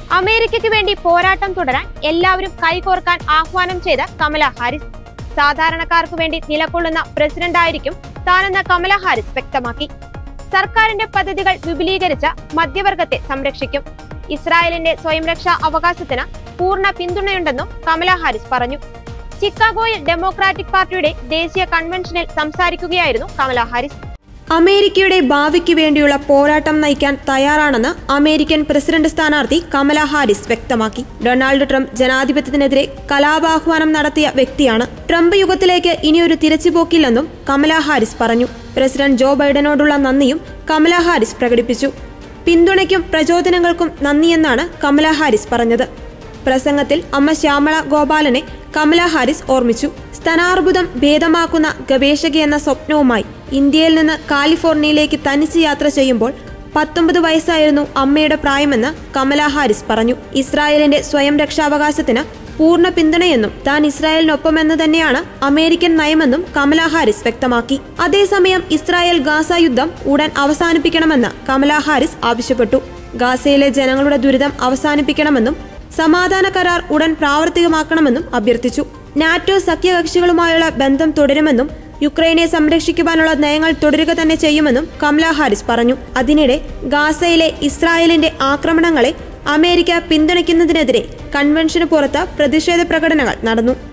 അമേരിക്കയ്ക്ക് വേണ്ടി പോരാട്ടം തുടരാൻ എല്ലാവരും കൈകോർക്കാൻ ആഹ്വാനം ചെയ്ത കമല ഹാരിസ് സാധാരണക്കാർക്ക് വേണ്ടി നിലകൊള്ളുന്ന പ്രസിഡന്റായിരിക്കും താനെന്ന് കമല ഹാരിസ് വ്യക്തമാക്കി സർക്കാരിന്റെ പദ്ധതികൾ വിപുലീകരിച്ച മധ്യവർഗത്തെ സംരക്ഷിക്കും ഇസ്രായേലിന്റെ സ്വയംരക്ഷാ അവകാശത്തിന് പൂർണ്ണ പിന്തുണയുണ്ടെന്നും കമല ഹാരിസ് പറഞ്ഞു ചിക്കാഗോയിൽ ഡെമോക്രാറ്റിക് പാർട്ടിയുടെ ദേശീയ കൺവെൻഷനിൽ സംസാരിക്കുകയായിരുന്നു കമല ഹാരിസ് അമേരിക്കയുടെ ഭാവിക്ക് വേണ്ടിയുള്ള പോരാട്ടം നയിക്കാൻ തയ്യാറാണെന്ന് അമേരിക്കൻ പ്രസിഡന്റ് സ്ഥാനാർത്ഥി കമല ഹാരിസ് വ്യക്തമാക്കി ഡൊണാൾഡ് ട്രംപ് ജനാധിപത്യത്തിനെതിരെ കലാപാഹ്വാനം നടത്തിയ വ്യക്തിയാണ് ട്രംപ് യുഗത്തിലേക്ക് ഇനിയൊരു തിരച്ചുപോക്കില്ലെന്നും കമല ഹാരിസ് പറഞ്ഞു പ്രസിഡന്റ് ജോ ബൈഡനോടുള്ള നന്ദിയും കമല ഹാരിസ് പ്രകടിപ്പിച്ചു പിന്തുണയ്ക്കും പ്രചോദനങ്ങൾക്കും നന്ദിയെന്നാണ് കമല ഹാരിസ് പറഞ്ഞത് പ്രസംഗത്തിൽ അമ്മ ശ്യാമള ഗോപാലനെ കമല ഹാരിസ് ഓർമ്മിച്ചു സ്തനാർബുദം ഭേദമാക്കുന്ന ഗവേഷകയെന്ന സ്വപ്നവുമായി ഇന്ത്യയിൽ നിന്ന് കാലിഫോർണിയയിലേക്ക് തനിച്ച് യാത്ര ചെയ്യുമ്പോൾ പത്തൊമ്പത് വയസ്സായിരുന്നു അമ്മയുടെ പ്രായമെന്ന് കമല ഹാരിസ് പറഞ്ഞു ഇസ്രായേലിന്റെ സ്വയം രക്ഷാവകാശത്തിന് പൂർണ്ണ പിന്തുണയെന്നും താൻ ഇസ്രായേലിനൊപ്പമെന്ന് തന്നെയാണ് അമേരിക്കൻ നയമെന്നും കമല ഹാരിസ് വ്യക്തമാക്കി അതേസമയം ഇസ്രായേൽ ഗാസ യുദ്ധം ഉടൻ അവസാനിപ്പിക്കണമെന്ന് കമല ഹാരിസ് ആവശ്യപ്പെട്ടു ഗാസയിലെ ജനങ്ങളുടെ ദുരിതം അവസാനിപ്പിക്കണമെന്നും സമാധാന കരാർ ഉടൻ പ്രാവർത്തികമാക്കണമെന്നും അഭ്യർത്ഥിച്ചു നാറ്റോ സഖ്യകക്ഷികളുമായുള്ള ബന്ധം തുടരുമെന്നും യുക്രൈനെ സംരക്ഷിക്കുവാനുള്ള നയങ്ങൾ തുടരുക തന്നെ ചെയ്യുമെന്നും കമല ഹാരിസ് പറഞ്ഞു അതിനിടെ ഗാസയിലെ ഇസ്രായേലിന്റെ ആക്രമണങ്ങളെ അമേരിക്ക പിന്തുണയ്ക്കുന്നതിനെതിരെ കൺവെൻഷന് പുറത്ത് പ്രതിഷേധ പ്രകടനങ്ങൾ നടന്നു